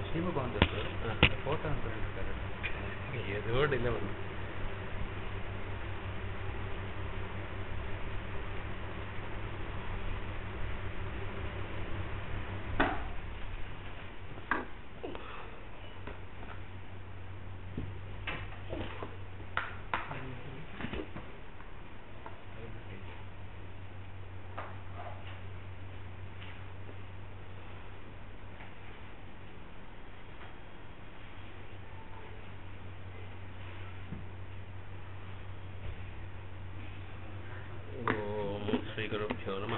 சீமபாந்தர் sir photo அனுப்பியிருக்காரு ஏதோ delay பண்ணு ஓம் ஸ்ரீ குருப்பியோ நம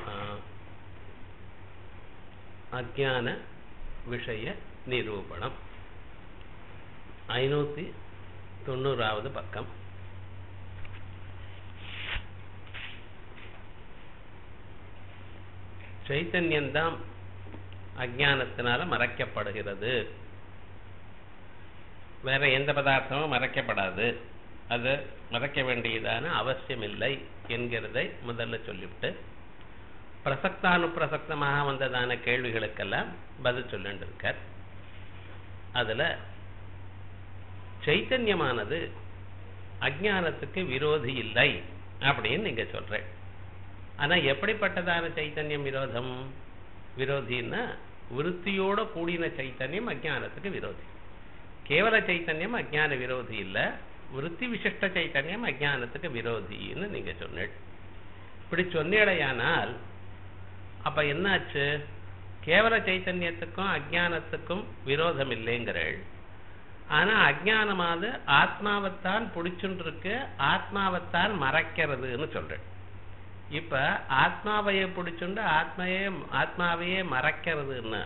அஜான விஷய நிரூபணம் ஐநூத்தி தொண்ணூறாவது பக்கம் சைத்தன்யம்தான் அஜானத்தினால மறைக்கப்படுகிறது வேற எந்த பதார்த்தமும் மறைக்கப்படாது அது மறைக்க வேண்டியதான அவசியம் இல்லை என்கிறதை முதல்ல சொல்லிவிட்டு பிரசக்தானுப்பிரசக்தமாக வந்ததான கேள்விகளுக்கெல்லாம் பதில் சொல்லிட்டு இருக்கார் அதுல சைத்தன்யமானது அஜானத்துக்கு விரோதி இல்லை அப்படின்னு நீங்க சொல்றேன் ஆனா எப்படிப்பட்டதான சைத்தன்யம் விரோதம் விரோதின்னா விருத்தியோட கூடின சைத்தன்யம் அஜானத்துக்கு விரோதி கேவல சைத்தன்யம் அஜான விரோதி இல்லை விருத்தி விசிஷ்ட சைத்தன்யம் அஜானத்துக்கு விரோதின்னு நீங்க சொன்னீள் இப்படி சொன்னீடையானால் அப்ப என்னாச்சு கேவல சைத்தன்யத்துக்கும் அஜானத்துக்கும் விரோதம் இல்லைங்கிறள் ஆனா அஜானமாவது ஆத்மாவைத்தான் பிடிச்சுட்டு இருக்கு ஆத்மாவைத்தான் மறைக்கிறதுன்னு சொல்றேன் இப்ப ஆத்மாவையே பிடிச்சுண்டு ஆத்மையே ஆத்மாவையே மறைக்கிறதுன்னா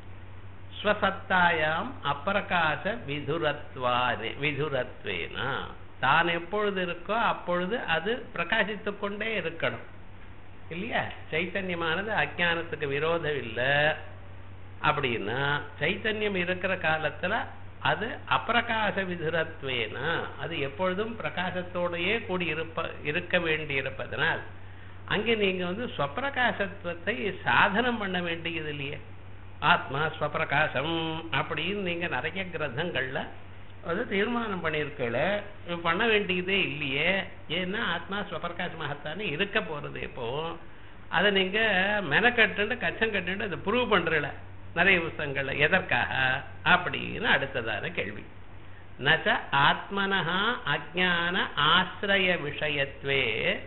ஸ்வசத்தாயாம் அப்பிரகாச விதுரத்வானே விதுரத்வேனா தான் எப்பொழுது இருக்கோ அப்பொழுது அது பிரகாசித்து கொண்டே இருக்கணும் இல்லையா சைத்தன்யமானது அஜானத்துக்கு விரோதம் இல்லை அப்படின்னா சைத்தன்யம் இருக்கிற காலத்துல அது அப்பிரகாச விதுரத்வேனா அது எப்பொழுதும் பிரகாசத்தோடையே கூடி இருப்ப இருக்க வேண்டி இருப்பதனால் அங்கே நீங்க வந்து ஸ்வப்பிரகாசத்துவத்தை சாதனம் பண்ண வேண்டியது இல்லையே ஆத்மா ஸ்வப்பிரகாசம் அப்படின்னு நீங்க நிறைய கிரந்தங்கள்ல அது தீர்மானம் பண்ணியிருக்கல பண்ண வேண்டியதே இல்லையே ஏன்னா ஆத்மா ஸ்வப்பிரகாசமாகத்தானே இருக்க போறது இப்போ அதை நீங்க மெனக்கட்டு கச்சம் கட்டுட்டு அதை ப்ரூவ் பண்றல நிறைய புஸ்தகங்கள்ல எதற்காக அப்படின்னு அடுத்ததான கேள்வி நச்ச ஆத்மனஹா அஜான ஆசிரய விஷயத்வே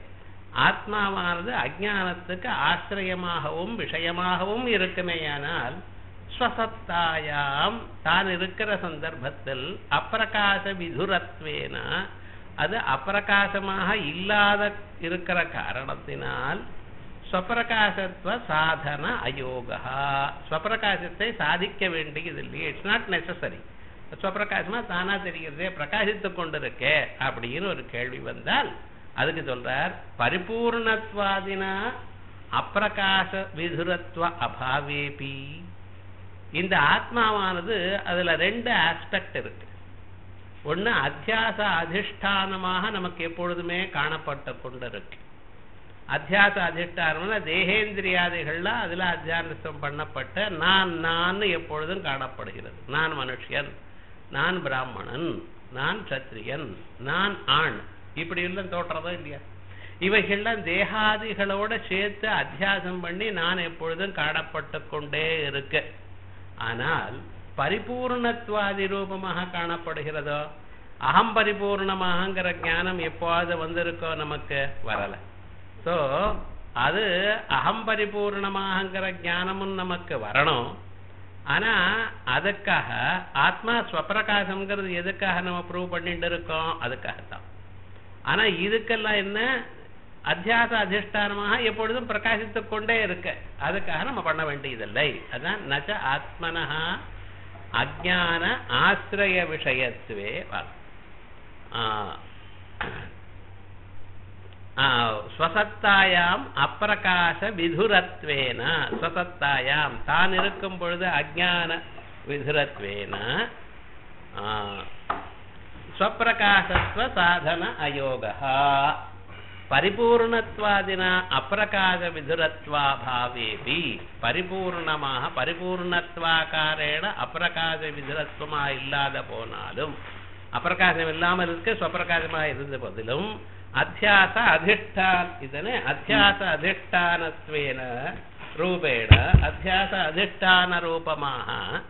ஆத்மாவானது அஜானத்துக்கு ஆசிரியமாகவும் விஷயமாகவும் இருக்குமேயானால் ஸ்வசத்தாயாம் தான் இருக்கிற சந்தர்ப்பத்தில் அப்பிரகாச விதுரத்வேன அது அப்பிரகாசமாக இல்லாத இருக்கிற காரணத்தினால் ஸ்வப்பிரகாசத்துவ சாதன அயோகா ஸ்வப்பிரகாசத்தை சாதிக்க வேண்டியது இல்லையே இட்ஸ் நாட் நெசசரி ஸ்வப்பிரகாசமா தானா தெரிகிறதே பிரகாசித்து கொண்டிருக்கே அப்படின்னு ஒரு கேள்வி வந்தால் அதுக்கு சொல்றார் பரிபூர்ணத்வாதினா அப்பிரகாச விதுரத்வ அபாவேபி இந்த ஆத்மாவானது அதுல ரெண்டு ஆஸ்பெக்ட் இருக்கு ஒண்ணு அத்தியாச அதிஷ்டானமாக நமக்கு எப்பொழுதுமே காணப்பட்டு கொண்டிருக்கு அத்தியாச அதிஷ்டானம்னா தேகேந்திரியாதிகள்ல அதுல அத்தியானசம் பண்ணப்பட்ட நான் நான் எப்பொழுதும் காணப்படுகிறது நான் மனுஷன் நான் பிராமணன் நான் சத்திரியன் நான் ஆண் இப்படி எல்லாம் தோற்றதோ இல்லையா இவைகள்லாம் தேகாதிகளோட சேர்த்து அத்தியாசம் பண்ணி நான் எப்பொழுதும் காணப்பட்டு கொண்டே இருக்கு ஆனால் பரிபூர்ணத்வாதி ரூபமாக காணப்படுகிறதோ அகம் பரிபூர்ணமாகங்கிற ஞானம் எப்போது வந்திருக்கோ நமக்கு வரல சோ அது அகம் பரிபூர்ணமாகங்கிற ஞானமும் நமக்கு வரணும் ஆனா அதுக்காக ஆத்மா ஸ்வப்பிரகாசம்ங்கிறது எதுக்காக நம்ம ப்ரூவ் பண்ணிட்டு இருக்கோம் அதுக்காகத்தான் ஆனா இதுக்கெல்லாம் என்ன அத்தியாச அதிஷ்டானமாக எப்பொழுதும் பிரகாசித்துக் கொண்டே இருக்க அதுக்காக நம்ம பண்ண வேண்டியதில்லை அதான் நச்ச ஆத்மனஹா அஜான ஆசிரிய விஷயத்துவே ஸ்வசத்தாயாம் அப்பிரகாச விதுரத்வேன ஸ்வசத்தாயாம் தான் இருக்கும் பொழுது அஜான விதுரத்வேன ஸ்வப்பிரகாசத்துவ சாதன அயோகா பரிபூர்ணத்வாதினா அப்பிரகாச விதுரத்வாபாவேபி பரிபூர்ணமாக பரிபூர்ணத்வாகாரேன அப்பிரகாச விதுரத்வமா இல்லாத போனாலும் அப்பிரகாசம் இல்லாமல் இருக்க ஸ்வப்பிரகாசமாக இருந்த போதிலும் அத்தியாச அதிஷ்டான் இதனே அத்தியாச அதிஷ்டானத்வேன ரூபேண அத்தியாச அதிஷ்டான ரூபமாக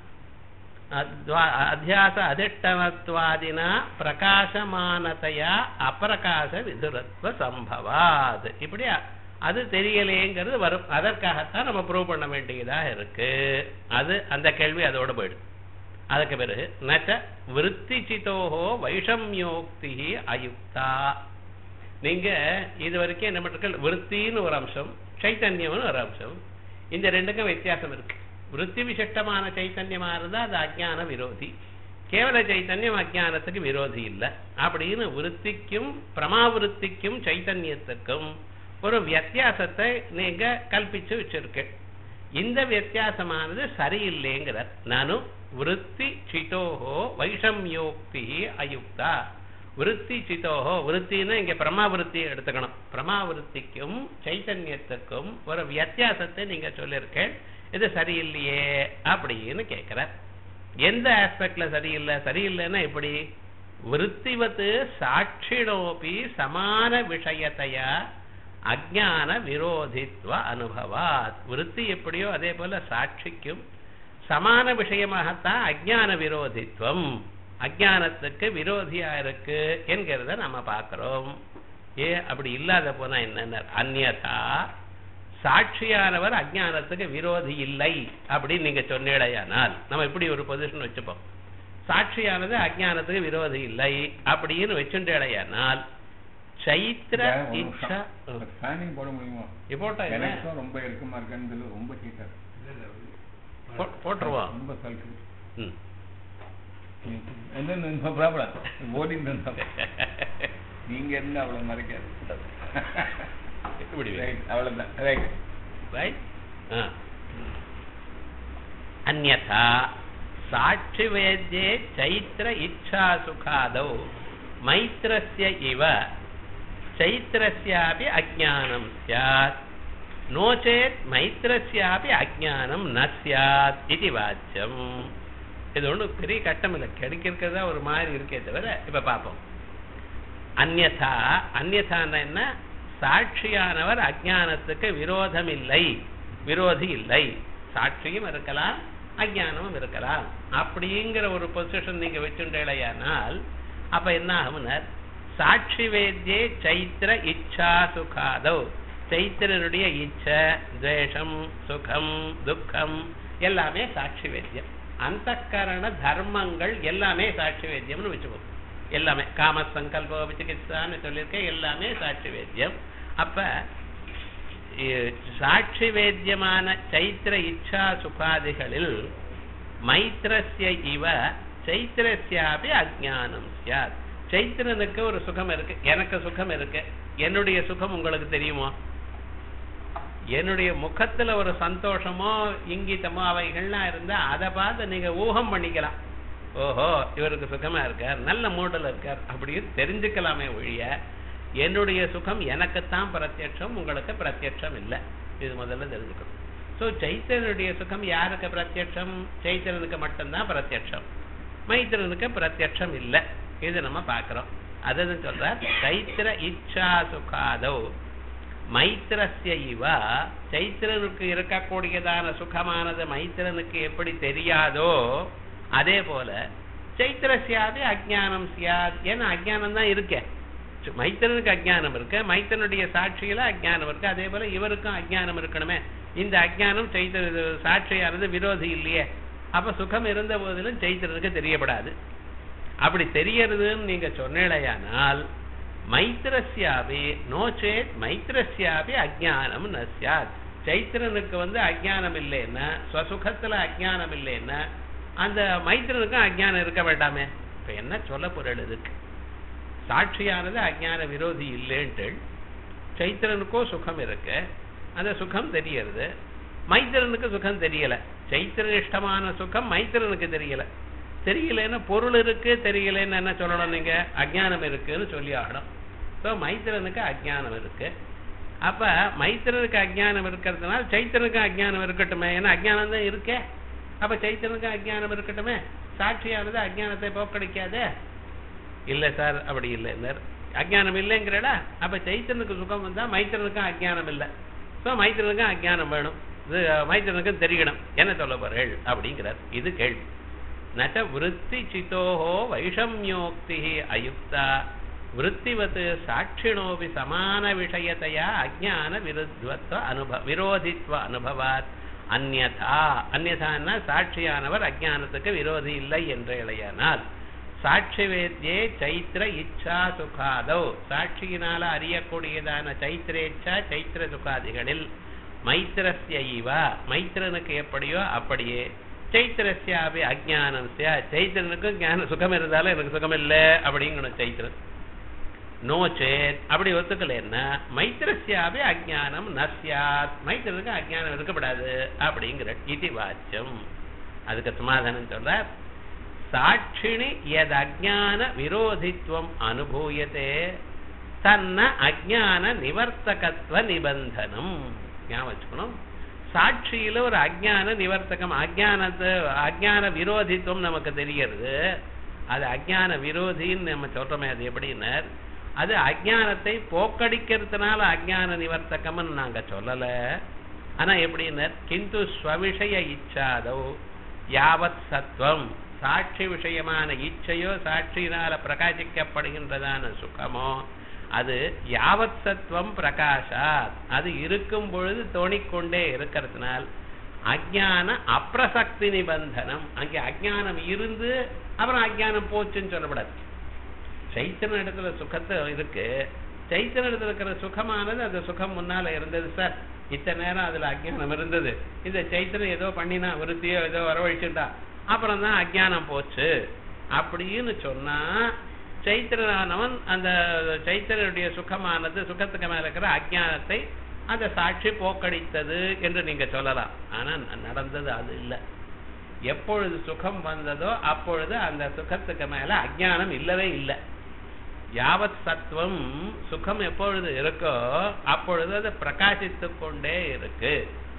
அத்வா- அத்தியாச அதிஷ்டனத்வாதினா பிரகாசமானதையா அப்பிரகாச விதுரத்வ சம்பவாத் இப்படி அ- அது தெரியலேங்கிறது வரும் அதற்காகத்தான் நம்ம ப்ரூவ் பண்ண வேண்டியதா இருக்கு அது அந்த கேள்வி அதோட போயிடும் அதுக்கு பிறகு நச்ச விருத்தி சிதோஹோ வைஷம்யோக்தி அயுக்தா நீங்க இது வரைக்கும் என்ன பண்றீங்க விருத்தின்னு ஒரு அம்சம் சைத்தன்யம்னு ஒரு அம்சம் இந்த ரெண்டுக்கும் வித்தியாசம் இருக்கு விருத்தி விசிஷ்டமான சைத்தன்யமா இருந்தா அது அஜ்ஞான விரோதி கேவல சைத்தன்யம் அஜ்ஞானத்துக்கு விரோதி இல்லை அப்படின்னு விருத்திக்கும் பிரமாவிருத்திக்கும் சைத்தன்யத்துக்கும் ஒரு வித்தியாசத்தை நீங்க கல்பிச்சு வச்சிருக்க இந்த வித்தியாசமானது சரியில்லைங்கிறார் நானும் விருத்தி சிதோஹோ வைஷம்யோக்தி அயுக்தா விருத்தி சிதோஹோ விருத்தின்னு இங்க பிரமாவிருத்தியை எடுத்துக்கணும் பிரமாவிருத்திக்கும் சைத்தன்யத்துக்கும் ஒரு வித்தியாசத்தை நீங்க சொல்லியிருக்கேன் இது சரியில்லையே அப்படின்னு கேட்கிறார் எந்த ஆஸ்பெக்ட்ல சரியில்லை சரியில்லைன்னா எப்படி விருத்திவத்து சாட்சிணோபி சமான விஷயத்தையா அஜான விரோதித்வ அனுபவாத் விருத்தி எப்படியோ அதே போல சாட்சிக்கும் சமான விஷயமாகத்தான் அஜான விரோதித்வம் அஜானத்துக்கு விரோதியா இருக்கு என்கிறத நம்ம பார்க்கிறோம் ஏ அப்படி இல்லாத போனா என்ன அந்யதா சாட்சியானவர் அஜானத்துக்கு விரோதி இல்லை அப்படின்னு நீங்க சொன்னீடையானால் நம்ம இப்படி ஒரு பொசிஷன் வச்சுப்போம் சாட்சியானது அஜானத்துக்கு விரோதி இல்லை அப்படின்னு வச்சுட்டேடையானால் சைத்திர ஒரு இச்சா நிமிஷம். ஃபேனிங் போட முடியுமா போட்டா என்ன எனக்கும் ரொம்ப இறுக்கமா இருக்குன்னு ரொம்ப ஹீட்டர் போ- போட்டுருவோம் ரொம்ப சல்கு ம். என்ன நோ ப்ராப்ளம் ஓடிட்டு இருந்தா நீங்க இருந்து அவ்வளவு மறைக்காது இப்படி வை. ரைட் அவ்வளவுதான் ரைட் right? Ah. अन्यथा साक्षिवेद्ये चैत्र इच्छा सुखादौ मैत्रस्य इव चैत्रस्यापि अज्ञानं स्यात् नो चेत् मैत्रस्यापि अज्ञानं न स्यात् इति वाच्यम् இது ஒன்றும் பெரிய கட்டம் இல்லை கிடைக்கிறதா ஒரு மாதிரி இருக்கே தவிர இப்ப பார்ப்போம் அந்யதா அந்யதான்னா என்ன சாட்சியானவர் அஜானத்துக்கு விரோதம் இல்லை விரோதி இல்லை சாட்சியும் இருக்கலாம் அஜானமும் இருக்கலாம் அப்படிங்கிற ஒரு பொசிஷன் நீங்க வச்சுட்டேலையானால் அப்ப என்ன ஆகும்னர் சாட்சி வேத்தியே சைத்திர இச்சா சுகாதோ சைத்திரனுடைய இச்சை துவேஷம் சுகம் துக்கம் எல்லாமே சாட்சி வேத்தியம் அந்தக்கரண தர்மங்கள் எல்லாமே சாட்சி வேத்தியம்னு வச்சுக்கோங்க எல்லாமே காம சங்கல்ப விசிகிச்சான்னு சொல்லியிருக்கேன் எல்லாமே சாட்சி வேத்தியம் அப்ப இ- சாட்சி வேத்தியமான சைத்திர இச்சா சுகாதிகளில் மைத்திரஸ்ய இவ சைத்திரஸ்யாபி அஜானம் சியாத் சைத்திரனுக்கு ஒரு சுகம் இருக்கு எனக்கு சுகம் இருக்கு என்னுடைய சுகம் உங்களுக்கு தெரியுமோ என்னுடைய முகத்துல ஒரு சந்தோஷமோ இங்கிதமோ அவைகள்லாம் இருந்தா அதை பார்த்து நீங்க ஊகம் பண்ணிக்கலாம் ஓஹோ இவருக்கு சுகமா இருக்கார் நல்ல மூடல இருக்கார் அப்படின்னு தெரிஞ்சுக்கலாமே ஒழிய என்னுடைய சுகம் எனக்குத்தான் பிரத்யட்சம் உங்களுக்கு பிரத்யட்சம் இல்லை இது முதல்ல தெரிஞ்சுக்கணும் சோ சைத்தனுடைய சுகம் யாருக்கு பிரத்யட்சம் சைத்தனுக்கு மட்டும்தான் பிரத்யட்சம் மைத்திரனுக்கு பிரத்யட்சம் இல்லை இது நம்ம பார்க்கிறோம் அதான் சொல்றார் சைத்திர இச்சா சுகாதோ மைத்திரஸ்ய இவ சைத்திரனுக்கு இருக்கக்கூடியதான சுகமானது மைத்திரனுக்கு எப்படி தெரியாதோ அதே போல சைத்திரஸ்யாதி அஜானம் சியாத் ஏன்னா அஜானம் தான் இருக்கே சு- மைத்திரனுக்கு அஜானம் இருக்கு மைத்திரனுடைய சாட்சியில அஜானம் இருக்கு அதே போல இவருக்கும் அஜானம் இருக்கணுமே இந்த அஜானம் சைத்திர இது சாட்சியானது விரோதி இல்லையே அப்ப சுகம் இருந்த போதிலும் சைத்திரனுக்கு தெரியப்படாது அப்படி தெரியறதுன்னு நீங்க சொன்னேடையானால் மைத்திரஸ்யாபி நோச்சேத் மைத்திரஸ்யாபி அஜானம் ந சியாத் சைத்திரனுக்கு வந்து அஜானம் இல்லைன்னா ஸ்வசுகத்துல அஜானம் இல்லைன்னா அந்த மைத்திரனுக்கும் அஜானம் இருக்க வேண்டாமே இப்ப என்ன சொல்ல பொருள் இதுக்கு சாட்சியானது அஜான விரோதி இல்லைன்ட்டு சைத்திரனுக்கோ சுகம் இருக்கு அந்த சுகம் தெரியறது மைத்திரனுக்கு சுகம் தெரியல சைத்திரனிஷ்டமான சுகம் மைத்திரனுக்கு தெரியல தெரியலன்னா பொருள் இருக்கு தெரியலன்னு என்ன சொல்லணும் நீங்க அஜானம் இருக்குன்னு சொல்லி ஆகணும் ஸோ மைத்திரனுக்கு அஜ்ஞானம் இருக்கு அப்ப மைத்திரனுக்கு அஜ்ஞானம் இருக்கிறதுனால சைத்தனுக்கு அஜ்ஞானம் இருக்கட்டுமே ஏன்னா அஜ்ஞானம் தான் இருக்கே அப்ப சைத்தனுக்கு அஜ்ஞானம் இருக்கட்டுமே சாட்சியானது அஜ்ஞானத்தை போக்கடிக்காதே இல்ல சார் அப்படி இல்லை அஜ்ஞானம் இல்லைங்கிறடா அப்ப சைத்தனுக்கு சுகம் வந்தா மைத்திரனுக்கும் அஜ்ஞானம் இல்லை ஸோ மைத்திரனுக்கும் அஜ்ஞானம் வேணும் இது மைத்திரனுக்கும் தெரியணும் என்ன சொல்ல போறேள் அப்படிங்கிறார் இது கேள்வி நச்ச விருத்தி சித்தோஹோ வைஷம்யோக்தி அயுக்தா விருத்திவத் சாட்சிணோபி சமான விஷயத்தையா அஜ்ஞான விருத்வத்வ அனுபவ விரோதித்வ அனுபவாத் அந்யதா அந்யதான்னா சாட்சியானவர் அஜ்ஞானத்துக்கு விரோதி இல்லை என்று இளையானால் சாட்சி வேத்தியே சைத்திர இச்சா சுகாதோ சாட்சியினால அறியக்கூடியதான சைத்திரேச்சா சைத்திர சுகாதிகளில் மைத்திரஸ்ய இவ மைத்திரனுக்கு எப்படியோ அப்படியே சைத்திரஸ்யாபி அஜானம் சைத்திரனுக்கும் ஞான சுகம் இருந்தாலும் எனக்கு சுகம் இல்லை அப்படிங்கணும் சைத்திரன் நோ சேத் அப்படி ஒத்துக்கலைன்னா மைத்திரஸ்யாபி அஜானம் நஸ்யாத் மைத்திரனுக்கு அஜானம் இருக்கப்படாது அப்படிங்கிற இது வாச்சம் அதுக்கு சமாதானம் சொல்றார் சாட்சிணி எத் அஜான விரோதித்வம் அனுபூயத்தே தன்ன அஜான நிவர்த்தகத்துவ நிபந்தனம் ஞாபகம் வச்சுக்கணும் சாட்சியில ஒரு அஜான நிவர்த்தகம் அஜானத்து அஜான விரோதித்துவம் நமக்கு தெரிகிறது அது அஜான விரோதின்னு நம்ம சொல்றோமே அது எப்படின்னார் அது அஜானத்தை போக்கடிக்கிறதுனால அஜான நிவர்த்தகம்னு நாங்க சொல்லல ஆனா எப்படின்னார் கிந்து ஸ்வவிஷய இச்சாதோ யாவத் சத்வம் சாட்சி விஷயமான இச்சையோ சாட்சியினால பிரகாசிக்கப்படுகின்றதான சுகமோ அது யாவத் சத்வம் பிரகாஷாத் அது இருக்கும் பொழுது தோணிக்கொண்டே இருக்கிறதுனால் அஜான அப்பிரசக்தி நிபந்தனம் அங்கே அஜானம் இருந்து அப்புறம் அஜானம் போச்சுன்னு சொல்லப்படாது சைத்தன இடத்துல சுகத்தை இருக்கு சைத்தன இடத்துல இருக்கிற சுகமானது அந்த சுகம் முன்னால இருந்தது சார் இத்தனை நேரம் அதுல அஜானம் இருந்தது இந்த சைத்தனம் ஏதோ பண்ணினா விருத்தியோ ஏதோ வரவழிச்சுட்டா அப்புறம் தான் அஜானம் போச்சு அப்படின்னு சொன்னா சைத்திரனானவன் அந்த சைத்திரனுடைய சுகமானது சுகத்துக்கு மேல இருக்கிற அஜானத்தை அந்த சாட்சி போக்கடித்தது என்று நீங்க சொல்லலாம் ஆனா நடந்தது அது இல்லை எப்பொழுது சுகம் வந்ததோ அப்பொழுது அந்த சுகத்துக்கு மேல அஜானம் இல்லவே இல்லை யாவத் சத்துவம் சுகம் எப்பொழுது இருக்கோ அப்பொழுது அது பிரகாசித்து கொண்டே இருக்கு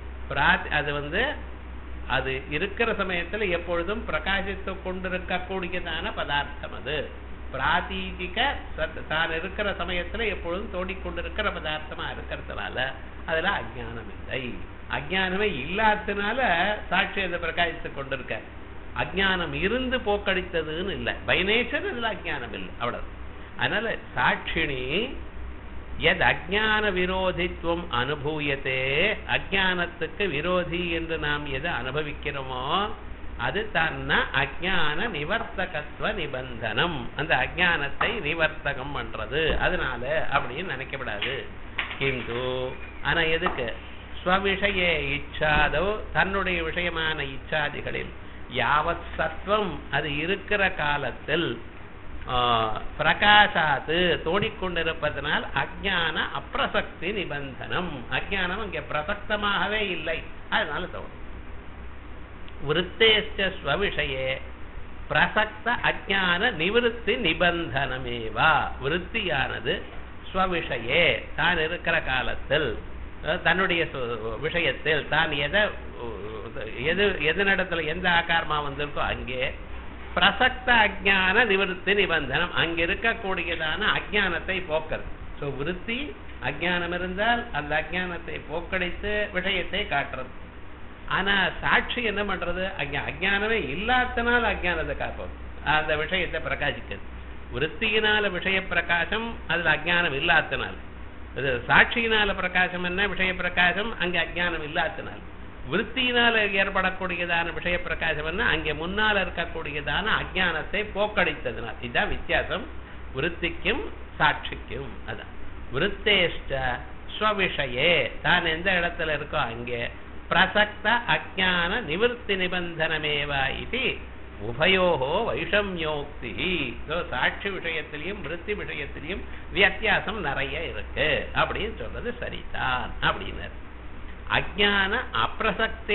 அது வந்து அது இருக்கிற சமயத்துல எப்பொழுதும் பிரகாசித்து கொண்டிருக்கக்கூடியதான பதார்த்தம் அது பிராதீதிக தான் இருக்கிற சமயத்துல எப்பொழுதும் தோண்டிக்கொண்டிருக்கிற பதார்த்தமா இருக்கிறதுனால அதுல அஜானம் இல்லை அஜானமே இல்லாததுனால சாட்சி அதை பிரகாசித்து கொண்டிருக்க அஜானம் இருந்து போக்கடித்ததுன்னு இல்லை பைனேச்சர் அதுல அஜானம் இல்லை அவ்வளவு அதனால சாட்சிணி எத் அஜான விரோதித்துவம் அனுபூயத்தே அஜானத்துக்கு விரோதி என்று நாம் எதை அனுபவிக்கிறோமோ அது தன்ன அஜான நிவர்த்தகத்துவ நிபந்தனம் அந்த அஜானத்தை நிவர்த்தகம் பண்றது அதனால அப்படின்னு நினைக்கப்படாது கிந்து ஆனா எதுக்கு ஸ்வவிஷய இச்சாதோ தன்னுடைய விஷயமான இச்சாதிகளில் யாவத் சத்வம் அது இருக்கிற காலத்தில் பிரகாசாத்து தோணிக்கொண்டிருப்பதனால் அஜான அப்பிரசக்தி நிபந்தனம் அஜானம் அங்கே பிரசக்தமாகவே இல்லை அதனால தோணும் விருத்தேஷ்ட ஸ்வவிஷயே பிரசக்த அஜான நிவிருத்தி நிபந்தனமேவா விருத்தியானது ஸ்வவிஷயே தான் இருக்கிற காலத்தில் தன்னுடைய விஷயத்தில் தான் எதை எது எதனிடத்துல எந்த ஆகாரமா வந்திருக்கோ அங்கே பிரசக்த அஜான நிவர்த்தி நிபந்தனம் அங்க இருக்கக்கூடியதான அஜானத்தை போக்கிறது சோ விருத்தி அஜானம் இருந்தால் அந்த அஜானத்தை போக்கடித்து விஷயத்தை காட்டுறது ஆனா சாட்சி என்ன பண்றது அங்க அஜானமே இல்லாதனால அஜானத்தை காப்போம் அந்த விஷயத்தை பிரகாசிக்கிறது விருத்தியினால விஷய பிரகாசம் அதுல அஜானம் இல்லாதனால் இது சாட்சியினால பிரகாசம் என்ன விஷய பிரகாசம் அங்க அஜானம் இல்லாதனால் விருத்தியினால ஏற்படக்கூடியதான விஷய பிரகாசம் என்ன அங்கே முன்னால இருக்கக்கூடியதான அஜானத்தை போக்கடித்ததுனால் இதுதான் வித்தியாசம் விருத்திக்கும் சாட்சிக்கும் அதான் விருத்தேஷ்ட ஸ்வவிஷயே தான் எந்த இடத்துல இருக்கோ அங்கே பிரசக்த அஜான நிவர்த்தி நிபந்தனமேவா இது உபயோகோ வைஷம்யோக்தி சாட்சி விஷயத்திலையும் விருத்தி விஷயத்திலையும் வித்தியாசம் நிறைய இருக்கு அப்படின்னு சொல்றது சரிதான் அப்படின்னாரு அஜான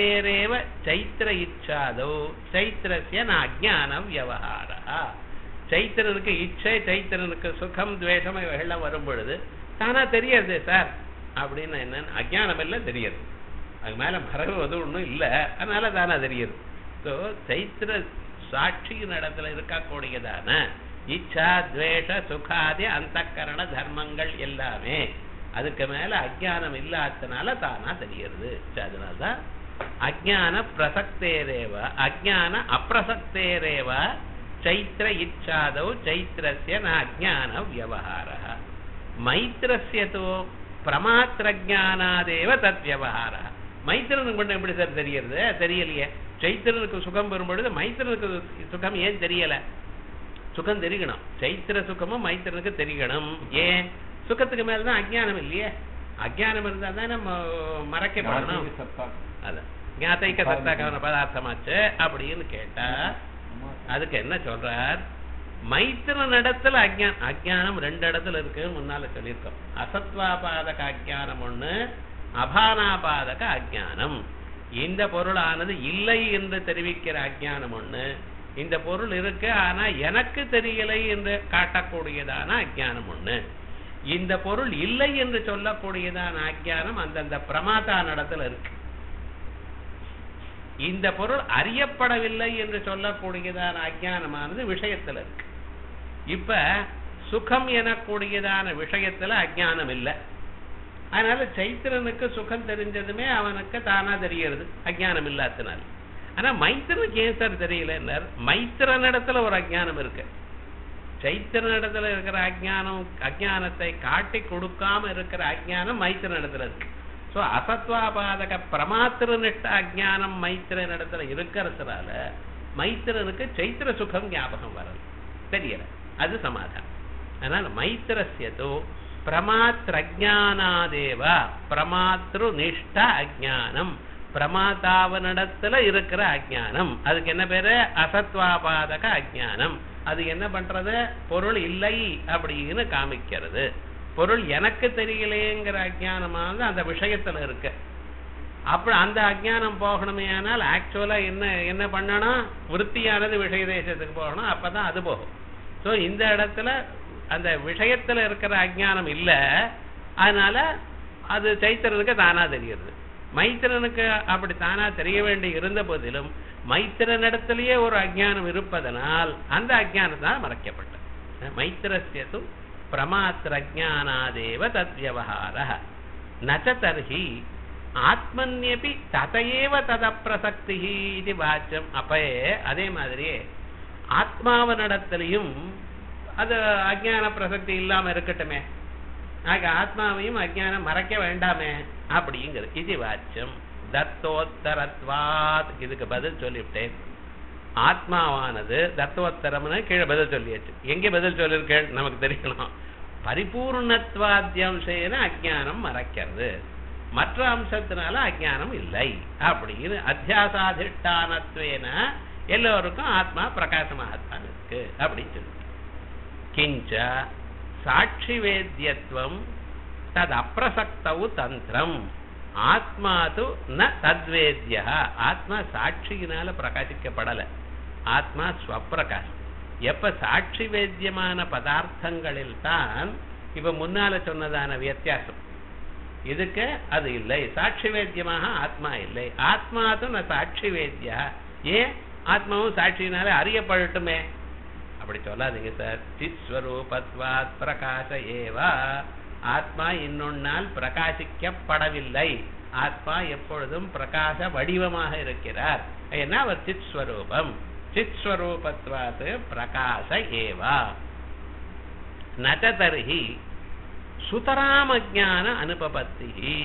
அப்பிரசக்தேரேவ சைத்திர இச்சாதோ சைத்திரஸ்ய ந அஜான வியவஹாரா சைத்திரனுக்கு இச்சை சைத்திரனுக்கு சுகம் துவேஷம் இவைகள்லாம் வரும் பொழுது தானா தெரியறது சார் அப்படின்னு என்னன்னு அஜ்ஞானம் எல்லாம் தெரியுது அது மேல மரபு அது ஒண்ணும் இல்ல அதனால தானா தெரியுது ஸோ சைத்திர சாட்சியின் இடத்துல இருக்கக்கூடியதான இச்சா துவேஷ சுகாதி அந்தக்கரண தர்மங்கள் எல்லாமே அதுக்கு மேல அஜ்ஞானம் இல்லாதனால தானா தெரியுது அதனாலதான் அஜ்ஞான பிரசக்தேரேவ அஜ்ஞான அப்பிரசக்தேரேவ சைத்திர இச்சாதௌ சைத்திரஸ்ய ந அஜ்ஞான வியவஹார மைத்திரஸ்ய தோ பிரமாத்திரஜானாதேவ தத் வியவஹார மைத்திரனுக்கு மட்டும் எப்படி சார் தெரியறது தெரியலையே சைத்திரனுக்கு சுகம் வரும்பொழுது மைத்திரனுக்கு சுகம் ஏன் தெரியல சுகம் தெரியணும் சைத்திர சுகமும் மைத்திரனுக்கு தெரியணும் ஏன் சுகத்துக்கு மேலதான் அஜ்ஞானம் இல்லையே அஜ்ஞானம் இருந்தா தான் நம்ம மறைக்கப்படணும் ஞாபக சத்தா அதான் ஞாத்தைக்க சத்தாக்கான பதார்த்தமாச்சு அப்படின்னு கேட்டா அதுக்கு என்ன சொல்றார் மைத்திர நடத்துல அஜ்ஞான அஜ்ஞானம் ரெண்டு இடத்துல இருக்குன்னு முன்னால சொல்லியிருக்கோம் அசத்வாபாதக அஜ்ஞானம் ஒண்ணு அபானாபாதக அஜ்ஞானம் இந்த பொருளானது இல்லை என்று தெரிவிக்கிற அஜ்ஞானம் ஒண்ணு இந்த பொருள் இருக்கு ஆனா எனக்கு தெரியலை என்று காட்டக்கூடியதான அஜ்ஞானம் ஒண்ணு இந்த பொருள் இல்லை என்று சொல்லக்கூடியதான அஜ்ஞானம் அந்தந்த பிரமாதா நடத்துல இருக்கு இந்த பொருள் அறியப்படவில்லை என்று சொல்லக்கூடியதான அஜ்ஞானமானது விஷயத்துல இருக்கு இப்ப சுகம் எனக்கூடியதான விஷயத்துல அஜ்ஞானம் இல்லை அதனால சைத்திரனுக்கு சுகம் தெரிஞ்சதுமே அவனுக்கு தானா தெரியறது அஜ்ஞானம் இல்லாதனால ஆனா மைத்திரனுக்கு ஏன் சார் தெரியல மைத்திரனிடத்துல ஒரு அஜ்ஞானம் இருக்கு சைத்திரனிடத்துல இருக்கிற அஜ்ஞானம் அஜ்ஞானத்தை காட்டி கொடுக்காம இருக்கிற அஜ்ஞானம் மைத்திரனிடத்துல இருக்கு சோ அசத்வாபாதக பிரமாத்திரனிட்ட அஜ்ஞானம் மைத்திரனிடத்துல இருக்கிறதுனால மைத்திரனுக்கு சைத்திர சுகம் ஞாபகம் வரல தெரியல அது சமாதானம் அதனால மைத்திரஸ்யதோ பிரமாத்திரஜானாதேவ பிரமாத்ரு நிஷ்ட அஜானம் பிரமாதாவனிடத்துல இருக்கிற அஜானம் அதுக்கு என்ன பேரு அசத்வாபாதக அஜானம் அது என்ன பண்றது பொருள் இல்லை அப்படின்னு காமிக்கிறது பொருள் எனக்கு தெரியலையேங்கிற அஜானமானது அந்த விஷயத்துல இருக்கு அப்ப அந்த அஜ்ஞானம் போகணுமே ஆனால் ஆக்சுவலா என்ன என்ன பண்ணணும் விற்த்தியானது விஷய தேசத்துக்கு போகணும் அப்பதான் அது போகும் சோ இந்த இடத்துல அந்த விஷயத்துல இருக்கிற அஜ்ஞானம் இல்ல அதனால அது சைத்திரனுக்கு தானா தெரிகிறது மைத்திரனுக்கு அப்படி தானா தெரிய வேண்டி இருந்த போதிலும் மைத்திரனிடத்திலேயே ஒரு அஜ்ஞானம் இருப்பதனால் அந்த அஜ்ஞானத்தால் மறைக்கப்பட்டது மைத்திரஸ்யது பிரமாத்திரஜானாதேவ தத்வியவஹார நச்ச தர்ஹி ஆத்மன்யபி ததையேவ ததப்பிரசக்தி இது வாச்சியம் அப்பயே அதே மாதிரியே ஆத்மாவனிடத்திலையும் அது அஜ்ஞான பிரசக்தி இல்லாம இருக்கட்டுமே ஆக ஆத்மாவையும் அஜ்ஞானம் மறைக்க வேண்டாமே அப்படிங்கிறது இது வாச்சியம் தத்தோத்தரத்வாத் இதுக்கு பதில் சொல்லிவிட்டேன் ஆத்மாவானது தத்துவத்தரம்னு கீழே பதில் சொல்லியாச்சு எங்க பதில் சொல்லியிருக்கேன் நமக்கு தெரியணும் பரிபூர்ணத்வாத்தியம்சேன அஜ்ஞானம் மறைக்கிறது மற்ற அம்சத்தினால அஜ்ஞானம் இல்லை அப்படின்னு அத்தியாசாதிஷ்டானத்வேன எல்லோருக்கும் ஆத்மா பிரகாசமாகத்தான் இருக்கு அப்படின்னு சொல்லி கிஞ்ச சாட்சி வேத்தியத்துவம் தது அப்பிரசக்தவு தந்திரம் ஆத்மா து ந தத்வேத்ய ஆத்மா சாட்சியினால பிரகாசிக்கப்படல ஆத்மா ஸ்வப்பிரகாசம் எப்ப சாட்சி வேத்தியமான பதார்த்தங்களில் தான் இப்ப முன்னால சொன்னதான வித்தியாசம் இதுக்கு அது இல்லை சாட்சி வேத்தியமாக ஆத்மா இல்லை ஆத்மா து ந சாட்சி வேத்தியா ஏன் ஆத்மாவும் சாட்சியினால அறியப்படட்டுமே அப்படி சொல்லாதீங்க சார் சிஸ்வரூபத்வாத் பிரகாச ஏவா ஆத்மா இன்னொன்னால் பிரகாசிக்கப்படவில்லை ஆத்மா எப்பொழுதும் பிரகாச வடிவமாக இருக்கிறார் ஏன்னா அவர் சித் ஸ்வரூபம் சித் ஸ்வரூபத்வாத் பிரகாச ஏவா நச்சதர்ஹி சுதராமஜான அனுபபத்தி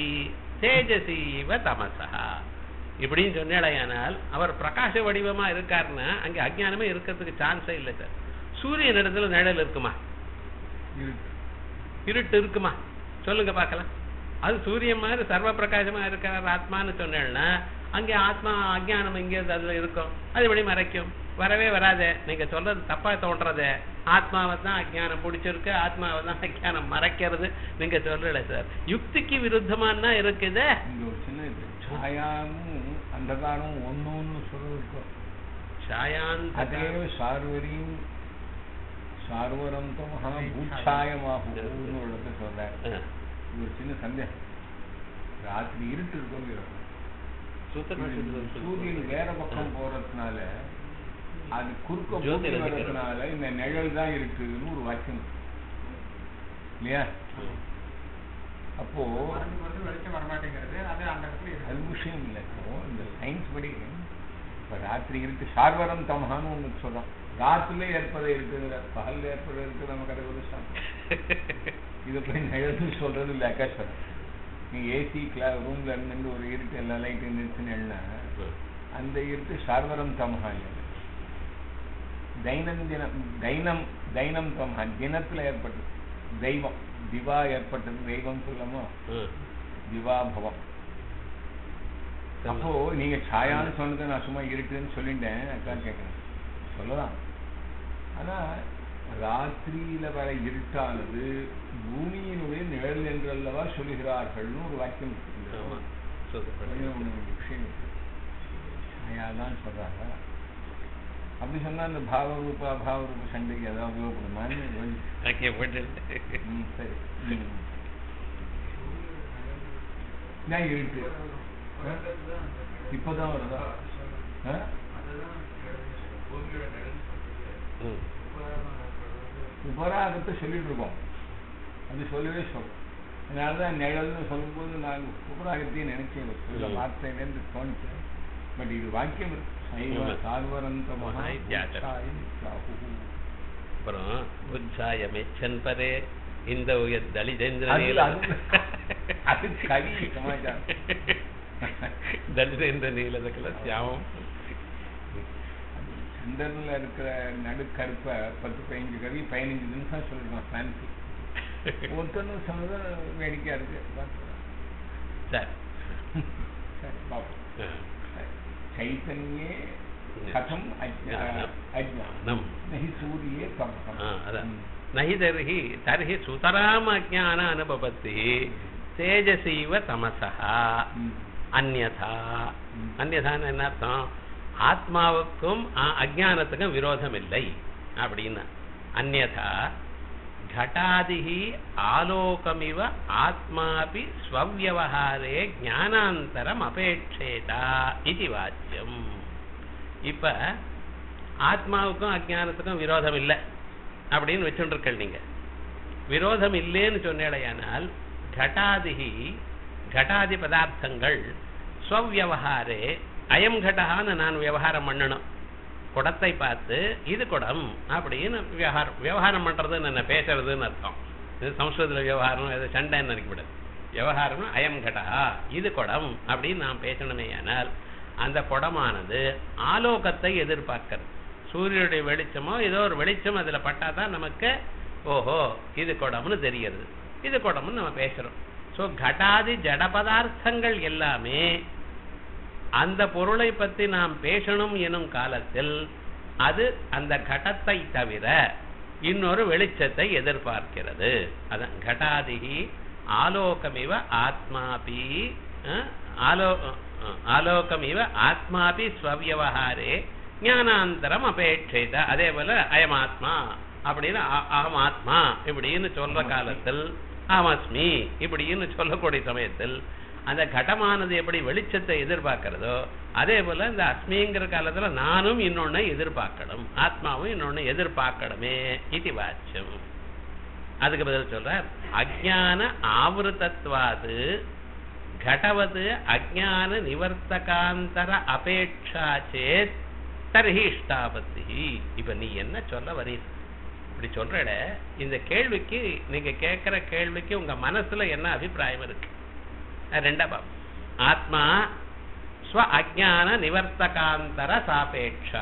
தேஜசீவ தமசா இப்படின்னு சொன்னேடையானால் அவர் பிரகாச வடிவமா இருக்காருன்னா அங்க அஜ்ஞானமே இருக்கிறதுக்கு சான்ஸே இல்லை சார் சூரியன் இடத்துல நிழல் இருக்குமா இருக்கு. இருட்டு இருக்குமா சொல்லுங்க பார்க்கலாம் அது சூரியன் மாதிரி சர்வ பிரகாசமா இருக்கிற ஆத்மான்னு சொன்னேன்னா அங்கே ஆத்மா அஜ்ஞானம் எங்கே அதுல இருக்கும் அது எப்படி மறைக்கும் வரவே வராதே நீங்க சொல்றது தப்பா தோன்றதே ஆத்மாவை தான் அஜ்ஞானம் பிடிச்சிருக்கு ஆத்மாவை தான் அஜ்ஞானம் மறைக்கிறது நீங்க சொல்லல சார் யுக்திக்கு விருத்தமானா இருக்குது இங்க ஒரு சின்ன இது ಛಾಯಾನು ಅಂಧಕಾರಂ ಒಂದೊಂದು ಸ್ವರೂಪ சாயாந்த ಅದೇವ ಸಾರ್ವರಿಂ சார்வரம் தமஹா பூச்சாயமாகும்னு ஒரு இடத்துல சொல்றாரு ஆ. இது ஒரு சின்ன சந்தேகம் ராத்திரி இருட்டு இருக்கும் இல்லையோ? சூத்திர சூரியன் வேற பக்கம் போறதுனால அது குறுக்க ஜோதிட போட்டி நிகரம். வர்றதுனால இந்த நிழல் தான் இருக்குதுன்னு ஒரு வாக்கியம் இருக்கு. இல்லையா அப்போ மருந்து மருந்து வெளிச்சம் வரமாட்டேங்கிறது அது அந்த இடத்துல அது இருக்கு விஷயம் இல்லை இப்போ இந்த சயின்ஸ் படி இப்ப ராத்திரி இருக்கு சார்வரம் தமகான்னு ஒண்ணு சொல்றோம் ராத்திரில ஏற்பதை இருக்குங்கிற பகல்ல ஏற்பதை இருக்கு நமக்கு அது ஒரு சாப்பிட்டு இதை போய் நிழல்னு சொல்றது இல்லை அக்காஸ்வரம் நீ ஏசி கிளா ரூம்ல இருந்து ஒரு இருட்டு எல்லா லைட்டும் நிறுத்தினா அந்த இருட்டு சார்வரம் தமகா இல்லை தைனந்தினம் தைனம் தைனம் தமகா தினத்துல ஏற்பட்டது தெய்வம் திவா ஏற்பட்டது தெய்வம் சொல்லலாமா திவாபவம் அப்போ நீங்க சாயான்னு சொன்னதை நான் சும்மா இருட்டுன்னு சொல்லிட்டேன் அக்கா கேட்கறேன் சொல்லலாம் ஆனா ராத்திரியில வர இருட்டானது பூமியினுடைய நிழல் என்றல்லவா சொல்லுகிறார்கள்னு ஒரு வாக்கியம் இருக்கு. ஆமா ஒண்ணே ஒண்ணு விஷயம் இருக்கு. சாயாதான் சொல்றாங்க அப்படி சொன்னா அந்த பாவரூப அபாவரூப சண்டைக்கு ஏதாவது உபயோகப்படுமான்னு யோசிச்சு- ஓகே போட்டு ம், சரி ம். நான் இருட்டு ஆ? இப்பதான் வருதா ஆ? ம். உபராகத்தை சொல்லிட்டு இருக்கோம் அது சொல்லவே சொல்லும் அதனாலதான் நிழல்னு சொல்லும்போது நான் உபராகத்தையும் நினைச்சேன் சொல்ல ம். வார்த்தையிலேருந்து தோணிச்சேன் பட் இது வாக்கியம் இருக்கு சைவ உண்மை. சார்வரந்த மகா மகாத்யாசம். புத்தாய நித்யாஹு. அப்புறம் புத்தாய மெச்சன் பரே இந்த உயர் தலிதேந்திர அது- நீல அது- அது கவி சமாச்சாரம். தலிதேந்திர நீலதக்கல சியாமம் சந்திரன்ல இருக்கிற நடுக்கருப்பை பத்து பதினஞ்சு கவி பதினஞ்சு நிமிஷம் சொல்லிருக்கான் ஃபேன்சி ஒருத்தனும் சொன்னது வேடிக்கையா இருக்கு பார்த்துக்கலாம். சரி சரி பார்ப்போம் ஆ. चैतन्ये कथम् अज्ञा ज्ञानम्। अज्ञानं न हि सूर्ये तमसम् ஆ, அதான் நஹி தர்ஹி தர்ஹி சுதராம் அஜான அனுபவத்தி தேஜசீவ தமசா ம். அந்யதா ம். அந்யதான்னு என்ன அர்த்தம் ஆத்மாவுக்கும் அ- அஜ்ஞானத்துக்கும் விரோதம் இல்லை அப்படின்னா அந்யதா घटादिः ஆலோகமிவ ஆத்மாபி ஸ்வவியவஹாரே ஞானாந்தரம் அபேட்சேதா இது வாச்சியம் இப்ப ஆத்மாவுக்கும் அஜ்ஞானத்துக்கும் விரோதம் இல்லை அப்படின்னு வச்சுருக்கீங்க நீங்க விரோதம் இல்லைன்னு சொன்னேடையானால் घटादिः घटाதி பதார்த்தங்கள் ஸ்வவியவஹாரே அயம் கடகான்னு நான் விவகாரம் பண்ணணும் குடத்தை பார்த்து இது குடம் அப்படின்னு விவகாரம் விவகாரம் பண்றதுன்னு என்ன பேசுறதுன்னு அர்த்தம் இது சம்ஸ்கிருதத்துல விவகாரம் இது சண்டைன்னு நினைக்கப்படாது விவகாரம்னா அயம் கடகா இது குடம் அப்படின்னு நாம் பேசணுமே ஆனால் அந்த குடமானது ஆலோகத்தை எதிர்பார்க்கிறது சூரியனுடைய வெளிச்சமோ ஏதோ ஒரு வெளிச்சம் அதுல பட்டாதான் நமக்கு ஓஹோ இது குடம்னு தெரிகிறது இது குடம்னு நம்ம பேசுறோம் ஸோ கடாதி ஜட பதார்த்தங்கள் எல்லாமே அந்த பொருளை பற்றி நாம் பேசணும் எனும் காலத்தில் அது அந்த கடத்தை தவிர இன்னொரு வெளிச்சத்தை எதிர்பார்க்கிறது அதான் கடாதிகி ஆலோகமிவ ஆத்மாபி அஹ், ஆலோ அஹ், ஆலோகமிவ ஆத்மாபி ஸ்வவியவஹாரே ஞானாந்தரம் அபேட்சேத அதே போல அயமாத்மா அப்படின்னு அ- அகம் ஆத்மா இப்படின்னு சொல்ற காலத்தில் அமஸ்மி இப்படின்னு சொல்லக்கூடிய சமயத்தில் அந்த கடமானது எப்படி வெளிச்சத்தை எதிர்பார்க்கிறதோ அதே போல இந்த அஸ்மிங்கிற காலத்துல நானும் இன்னொன்னு எதிர்பார்க்கணும் ஆத்மாவும் இன்னொன்னு எதிர்பார்க்கணுமே இது வாச்சியம் அதுக்கு பதில் சொல்றார் அஜான ஆவருத்தத்வாது கடவது அஜான நிவர்த்தகாந்தர அபேட்சா சேத் தர்ஹி இஷ்டாபத்தி இப்ப நீ என்ன சொல்ல வரீர் இப்படி சொல்றட இந்த கேள்விக்கு நீங்க கேட்கிற கேள்விக்கு உங்க மனசுல என்ன அபிப்பிராயம் இருக்கு அஹ் ரெண்டா பாப்போம் ஆத்மா ஸ்வ அஜான நிவர்த்தகாந்தர சாபேட்சா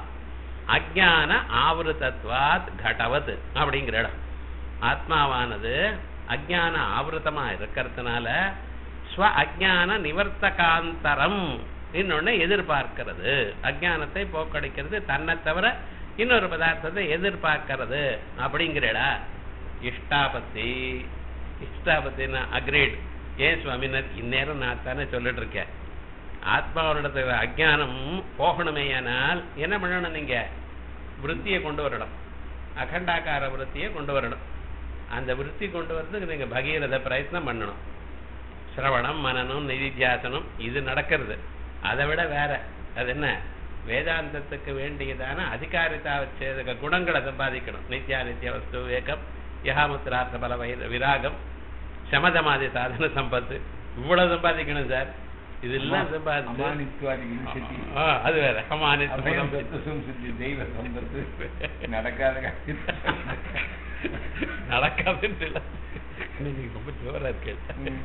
அஜான ஆவருத்தத்வாத் கடவத் அப்படிங்கிற இடம் ஆத்மாவானது அஜான ஆவருத்தமா இருக்கிறதுனால ஸ்வ அஜான நிவர்த்தகாந்தரம் இன்னொன்னு எதிர்பார்க்கிறது அஜானத்தை போக்கடிக்கிறது தன்னை தவிர இன்னொரு பதார்த்தத்தை எதிர்பார்க்கிறது அப்படிங்கிறடா இஷ்டாபத்தி இஷ்டாபத்தின்னா அக்ரேட் ஏன் சுவாமினர் இந்நேரம் நான் தானே சொல்லிட்டு இருக்கேன் ஆத்மாவோட அஜானம் போகணுமேயானால் என்ன பண்ணணும் நீங்க விருத்தியை கொண்டு வரணும் அகண்டாக்கார விருத்தியை கொண்டு வரணும் அந்த விருத்தி கொண்டு வரதுக்கு நீங்க பகீரத பிரயத்னம் பண்ணணும் சிரவணம் மனனம் நிதித்தியாசனம் இது நடக்கிறது அதை விட வேற அது என்ன வேதாந்தத்துக்கு வேண்டியதான அதிகாரிதா வச்சேதக குணங்களை சம்பாதிக்கணும் நித்யா நித்திய வஸ்து விவேகம் யகாமுத்திரார்த்த பல வை- விராகம் சமதமாதி சாதன சம்பத்து இவ்வளவு சம்பாதிக்கணும் சார் இதெல்லாம் சம்பாதிச்சு அமானித்வாதி விம்சதி ஆ, அது வேற அமானித்வம் அபயம் தத்து சம்சதி தெய்வ சம்பத்து நடக்காத காரியத்தை நடக்காதுன்னு இல்ல. நீங்க ரொம்ப ஜோரா இருக்கு ம்.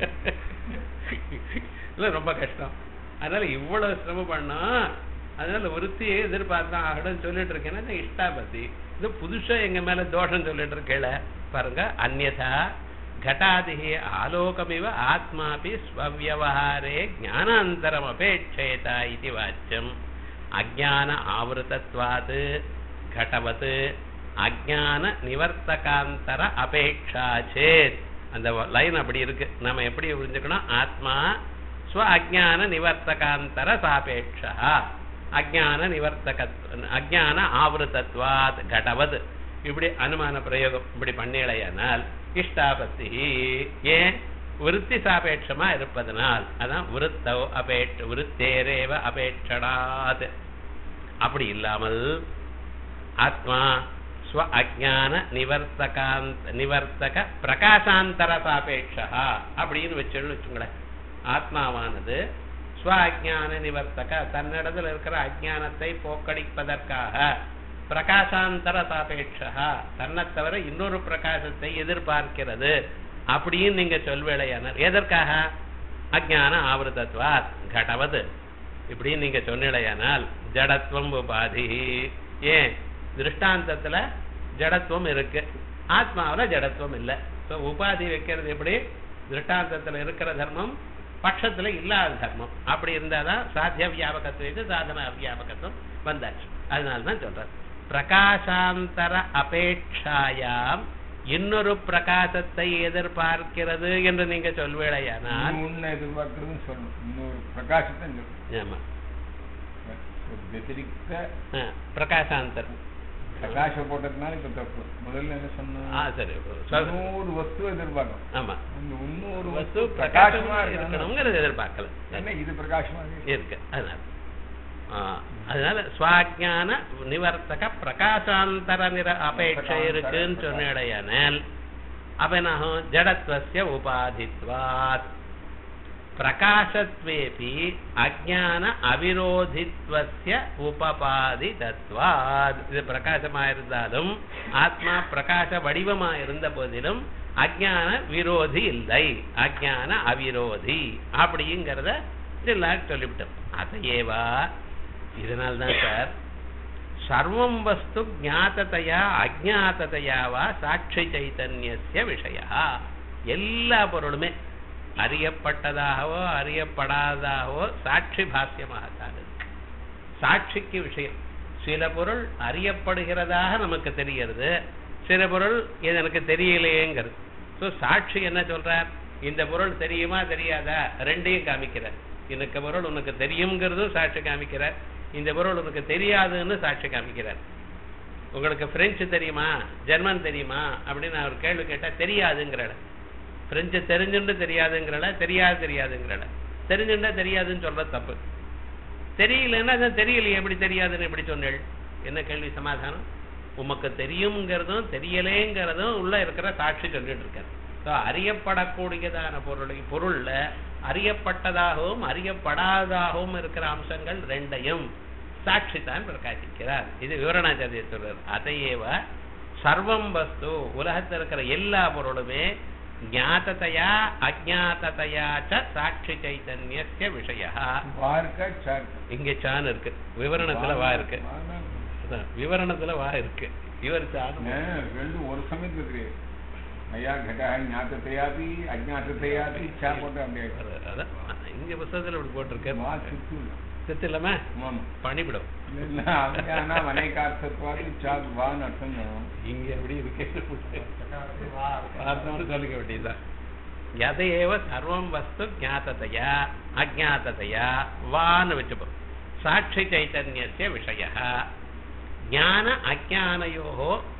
இல்ல ரொம்ப கஷ்டம் அதனால இவ்வளவு சிரமம் பண்ணா அதனால விருத்தியை எதிர்பார்த்தான் ஆகணும்னு சொல்லிட்டு இருக்கேன்னா இஷ்டாபதி இது புதுசா எங்க மேல தோஷம் சொல்லிட்டு இருக்கேள பாருங்க அந்யதா घटादिः आलोकमिव आत्मापि स्वव्यवहारे ज्ञानान्तरम् अपेक्षेत इति वाच्यम् अज्ञान आवृतत्वात् घटवत् அஜான நிவர்த்தகாந்தர அபேட்சா சேத் அந்த லைன் அப்படி இருக்கு நம்ம எப்படி புரிஞ்சுக்கணும் ஆத்மா ஸ்வ அஜான நிவர்த்தகாந்தர சாபேட்சா அஜான நிவர்த்தக அஜான ஆவருத்தத்வாத் கடவது இப்படி அனுமான பிரயோகம் இப்படி பண்ணலையானால் இஷ்டாபத்தி ஏன் விருத்தி சாபேட்சமா இருப்பதனால் அதான் விருத்தோ அபேட்ச விருத்தேரேவ அபேட்சடாத் அப்படி இல்லாமல் ஆத்மா ஸ்வ அஜான நிவர்த்தகாந்த நிவர்த்தக பிரகாசாந்தர சாபேட்சா அப்படின்னு வச்சுன்னு வச்சுங்களேன் ஆத்மாவானது ஸ்வ அஜான நிவர்த்தக தன்னிடத்தில் இருக்கிற அஜானத்தை போக்கடிப்பதற்காக பிரகாசாந்தர சாபேட்சா தன்னை தவிர இன்னொரு பிரகாசத்தை எதிர்பார்க்கிறது அப்படின்னு நீங்க சொல்வேளையானார் எதற்காக அஜான ஆவருத்தத்வாத் கடவது இப்படின்னு நீங்க சொன்னீழையானால் ஜடத்துவம் உபாதி ஏன் திருஷ்டாந்தத்துல ஜடத்துவம் இருக்கு ஆத்மாவுல ஜடத்துவம் இல்லை ஸோ உபாதி வைக்கிறது எப்படி திருஷ்டாந்தத்துல இருக்கிற தர்மம் பட்சத்துல இல்லாத தர்மம் அப்படி இருந்தாதான் சாத்திய வியாபகத்துவம் சாதன அவ்வியாபகத்துவம் வந்தாச்சு அதனாலதான் சொல்றேன் பிரகாசாந்தர அபேட்சாயாம் இன்னொரு பிரகாசத்தை எதிர்பார்க்கிறது என்று நீங்க சொல்வேளையானால் ஒன்னு எதிர்பார்க்கறதுன்னு சொல்லணும் இன்னொரு பிரகாசத்தை சொல்லணும் ஆமா வெத்திரிக்த ஆ, பிரகாசாந்தர் பிரகாச போட்டதுனால இப்ப தப்பு முதல்ல என்ன ஆ சொன்னா சரி சொல். இன்னொரு வஸ்து எதிர்பார்க்கணும் ஆமா அந்த இன்னொரு வஸ்து வஸ்து பிரகாசமா பிரகாசமா இருக்கணுங்கிறது எதிர்பார்க்கல என்ன இது பிரகாசமா இருக்கு இருக்கு அதனால ஆ, அதனால ஸ்வாஜான நிவர்த்தக பிரகாசாந்தர நிர அபேட்சை இருக்குன்னு சொன்னேடையானால் அப்ப என்ன ஆகும் ஜடத்வசிய உபாதித்வாத் பிரகாசத்வேபி அஜான அவிரோதித்வசிய உபபாதி தத்வாத் இது பிரகாசமா இருந்தாலும் ஆத்மா பிரகாச வடிவமா இருந்த போதிலும் அஜான விரோதி இல்லை அஜான அவிரோதி அப்படிங்கிறத எல்லாரும் சொல்லிவிட்டோம் அதையேவா இதனால்தான் சார் சர்வம் வஸ்து ஜாத்ததையா அஜாத்ததையா வா சாட்சி சைத்தன்யஸ்ய விஷயா எல்லா பொருளுமே அறியப்பட்டதாகவோ அறியப்படாததாகவோ சாட்சி பாக்கியமாகத்தான் இருக்கு சாட்சிக்கு விஷயம் சில பொருள் அறியப்படுகிறதாக நமக்கு தெரிகிறது சில பொருள் இது எனக்கு தெரியலையேங்கிறது ஸோ சாட்சி என்ன சொல்றார் இந்த பொருள் தெரியுமா தெரியாதா ரெண்டையும் காமிக்கிறார் எனக்கு பொருள் உனக்கு தெரியுங்கிறதும் சாட்சி காமிக்கிறார் இந்த பொருள் உனக்கு தெரியாதுன்னு சாட்சி காமிக்கிறார் உங்களுக்கு பிரெஞ்சு தெரியுமா ஜெர்மன் தெரியுமா அப்படின்னு நான் ஒரு கேள்வி கேட்டா தெரியாதுங்கிறட பிரெஞ்சு தெரிஞ்சுண்டு தெரியாதுங்கிறட தெரியாது தெரியாதுங்கிறட தெரிஞ்சுண்டா தெரியாதுன்னு சொல்றது தப்பு தெரியலன்னா அது தெரியலையே எப்படி தெரியாதுன்னு எப்படி சொன்னேள் என்ன கேள்வி சமாதானம் உமக்கு தெரியுங்கிறதும் தெரியலேங்கிறதும் உள்ள இருக்கிற சாட்சி சொல்லிட்டு இருக்காரு ஸோ அறியப்படக்கூடியதான பொருளை பொருள்ல அறியப்பட்டதாகவும் அறியப்படாததாகவும் இருக்கிற அம்சங்கள் ரெண்டையும் சாட்சி தான் பிரகாசிக்கிறார் இது விவரணாச்சாரிய சொல்றார் அதையேவ சர்வம் வஸ்து உலகத்தில் இருக்கிற எல்லா பொருளுமே ஞாத்ததையா அஜாத்ததையா ச சாட்சி சைத்தன்யஸ்ய விஷய வார்க்க சார்க்க இங்க சான் இருக்கு விவரணத்துல வா இருக்கு வானா- அதான், விவரணத்துல வா இருக்கு இவர் சான் ஏன், ரெண்டு ஒரு சமயத்துல தெரியாது ஐயா கட்டா ஞாத்தத்தையாதி அஜாத்தத்தையாதி சா போட்டு அப்படியே அதான் இங்க புத்தகத்துல இப்படி போட்டிருக்க வா சுத்து செத்து இல்லாம ஆமா பண்ணிவிடும் இல்ல அவையானா வனைகார்த்தத்வாதி சாத் வான்னு அர்த்தம் சொல்லணும் இங்க எப்படி இருக்கு சக்காரத்து வா பார்த்தோம்னு சொல்லிக்க வேண்டியதுதான் எதையேவ சர்வம் வஸ்து ஜாத்ததையா அஜாத்ததையா வான்னு வச்சுப்போம் சாட்சி சைத்தன்யஸ்ய விஷய ஞான அஜானயோ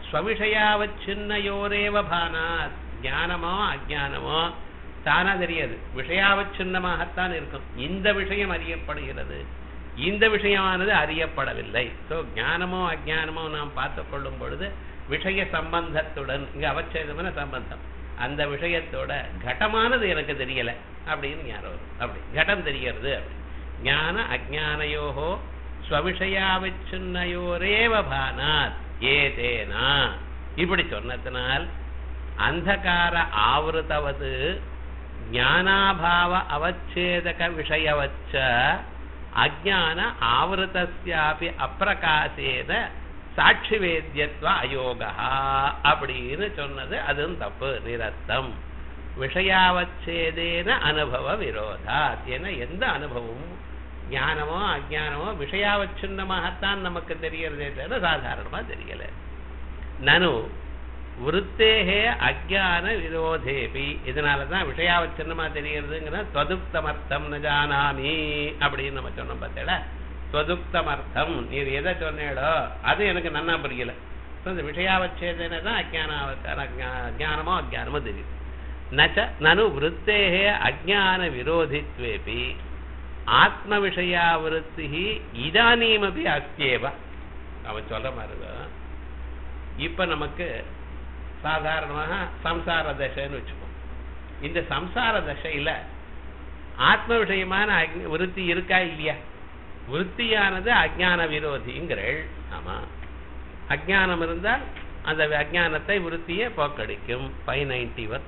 ஸ்வவிஷயாவச்சின்னையோரேவ பானாத் ஞானமோ அஜானமோ தானா தெரியாது விஷயாவச்சின்னமாகத்தான் இருக்கும் இந்த விஷயம் அறியப்படுகிறது இந்த விஷயமானது அறியப்படவில்லை சோ ஞானமோ அஜானமோ நாம் பார்த்து கொள்ளும் பொழுது விஷய சம்பந்தத்துடன் இங்க அவச்சேதமான சம்பந்தம் அந்த விஷயத்தோட கடமானது எனக்கு தெரியல அப்படின்னு ஞானம் வரும் அப்படி கடம் தெரியறது அப்படி ஞான அஜானயோகோ ஸ்வவிஷயாவச்சின்னையோரேவ பானாத் ஏதேனா இப்படி சொன்னதனால் அந்தகார ஆவருத்தவது ஞானாபாவ அவச்சேதக விஷயவச்ச அஜான ஆவருத்தஸ்யாபி அப்பிரகாசேன சாட்சி வேத்தியத்துவ அயோகா அப்படின்னு சொன்னது அதுவும் தப்பு நிரத்தம் விஷயாவச்சேதேன அனுபவ விரோதா ஏன்னா எந்த அனுபவமும் ஞானமோ அஜானமோ விஷயாவச்சின்னமாகத்தான் நமக்கு தெரியறதே தவிர சாதாரணமா தெரியல நனு விருத்தேகே அஜான விரோதேபி இதனாலதான் விஷயாவச்சின்னமா தெரியறதுங்கிற துவதுக்தமர்த்தம் ந ஜானாமி அப்படின்னு நம்ம சொன்னோம் பார்த்தேடா துவதுக்தமர்த்தம் நீர் எதை சொன்னேடோ அது எனக்கு நன்னா புரியல So, இந்த விஷயாவச்சேதனை தான் அஜான அஜானமோ அஜானமோ தெரியும் நச்ச நனு விருத்தேகே அஜான விரோதித்வேபி ஆத்ம விஷயாவிருத்தி இதானீமபி அஸ்தியேவ அவன் சொல்ற மாதிரிதான் இப்ப நமக்கு சாதாரணமாக சம்சார தசைன்னு வச்சுப்போம் இந்த சம்சார தசையில ஆத்ம விஷயமான அக்னி- விருத்தி இருக்கா இல்லையா விருத்தியானது அஜான விரோதிங்கிறள் ஆமா அஜானம் இருந்தால் அந்த அஜானத்தை விருத்தியை போக்கடிக்கும் ஃபைவ் நைன்டி ஒன்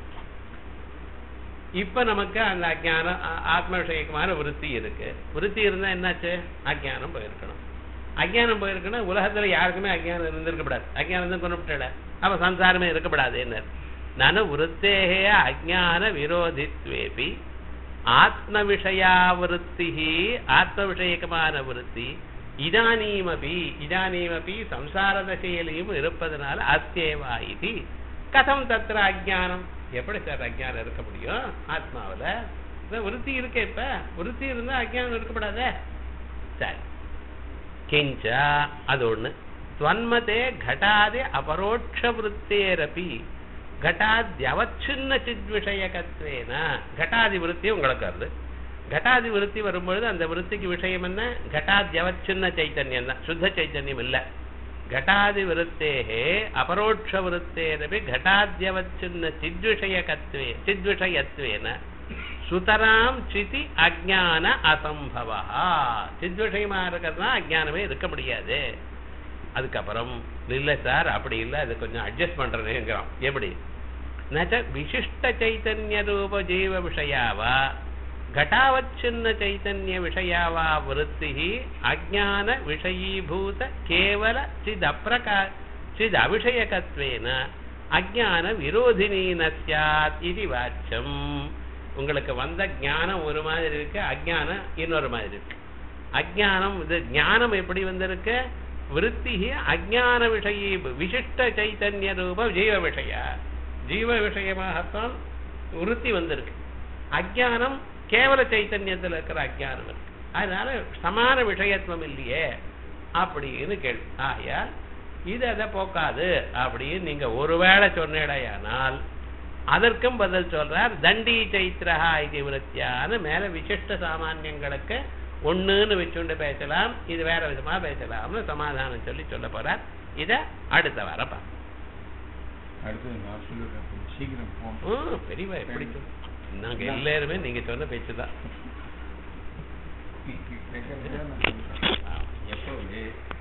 இப்ப நமக்கு அந்த அஜானம் ஆ- ஆத்ம விஷயமான விருத்தி இருக்கு விருத்தி இருந்தா என்னாச்சு அஜானம் போயிருக்கணும் அஜானம் போயிருக்கணும் உலகத்துல யாருக்குமே அஜானம் இருந்திருக்கப்படாது அஜானம் தான் கொண்டுவிட்டல அப்ப சம்சாரமே இருக்கப்படாது என்ன நனு விருத்தேகே அஜான விரோதித்வேபி ஆத்ம விஷயாவிருத்தி ஆத்ம விஷயகமான விருத்தி இதானீமபி இதானீமபி சம்சார தசையிலையும் இருப்பதனால அஸ்தேவா இது கதம் தத்திர அஜானம் எப்படி சார் அஜானம் இருக்க முடியும் ஆத்மாவுல இதான் விருத்தி இருக்கே இப்ப விருத்தி இருந்தா அஜானம் இருக்கப்படாதே சரி கிஞ்ச அது ஒண்ணு துவன்மதே கட்டாதி அபரோட்ச விருத்தேரப்பி கட்டாத்யவச்சின்ன சித்விஷயகத்வேன கட்டாதி விருத்தி உங்களுக்கு வருது கட்டாதி விருத்தி வரும்பொழுது அந்த விருத்திக்கு விஷயம் என்ன கட்டாத்யவச்சின்ன சைத்தன்யம் தான் சுத்த சைத்தன்யம் இல்ல கட்டாதி விருத்தேகே அபரோட்ச விருத்தேரபி கட்டாத்யவச்சின்ன சித்விஷயகத்வே சித்விஷயத்வேன சுதராம் சிதி அஜான அசம்பவா சித்விஷயமா இருக்கிறதுனா அஜானமே இருக்க முடியாது அதுக்கப்புறம் இல்ல சார் அப்படி இல்ல அது கொஞ்சம் அட்ஜஸ்ட் பண்றேங்கிறோம் எப்படி நச்ச விசிஷ்ட சைத்தன்ய ரூப ஜீவ விஷயாவா घटावच्छिन्न चैतन्य विषया वा वृत्तिः अज्ञान विषयीभूत केवल चिदप्रका चिदविषयकत्वेन அஜான விரோதினி நஸ்யாத் இது வாச்சம் உங்களுக்கு வந்த ஞானம் ஒரு மாதிரி இருக்கு அஜானம் இன்னொரு மாதிரி இருக்கு அஜானம் இது ஞானம் எப்படி வந்திருக்கு விருத்தி அஜான விஷயி விசிஷ்ட சைத்தன்ய ரூப ஜீவ விஷய ஜீவ விஷயமாகத்தான் விருத்தி வந்திருக்கு அஜானம் கேவல சைத்தன்யத்தில் இருக்கிற அஜானம் இருக்கு அதனால சமான விஷயத்துவம் இல்லையே அப்படின்னு கேள்வி ஆகையால் இது அதை போக்காது அப்படின்னு நீங்க ஒருவேளை சொன்னேடையானால் அதற்கும் பதில் சொல்றார் தண்டி சைத்திரஹா இது விருத்தியான மேல விசிஷ்ட சாமானியங்களுக்கு ஒண்ணுன்னு வச்சுண்டு பேசலாம் இது வேற விதமா பேசலாம்னு சமாதானம் சொல்லி சொல்ல போறார் இத அடுத்த வாரம் பார்ப்போம். அடுத்தது நான் சொல்லிடுறேன் கொஞ்சம் சீக்கிரம் போகணும் ம், பெரியவா எப்படி சொல்லு? நாங்க எல்லாருமே நீங்க சொன்ன பேச்சுதான் கேட்கறதுக்கு நான் சொல்றேன். எப்போ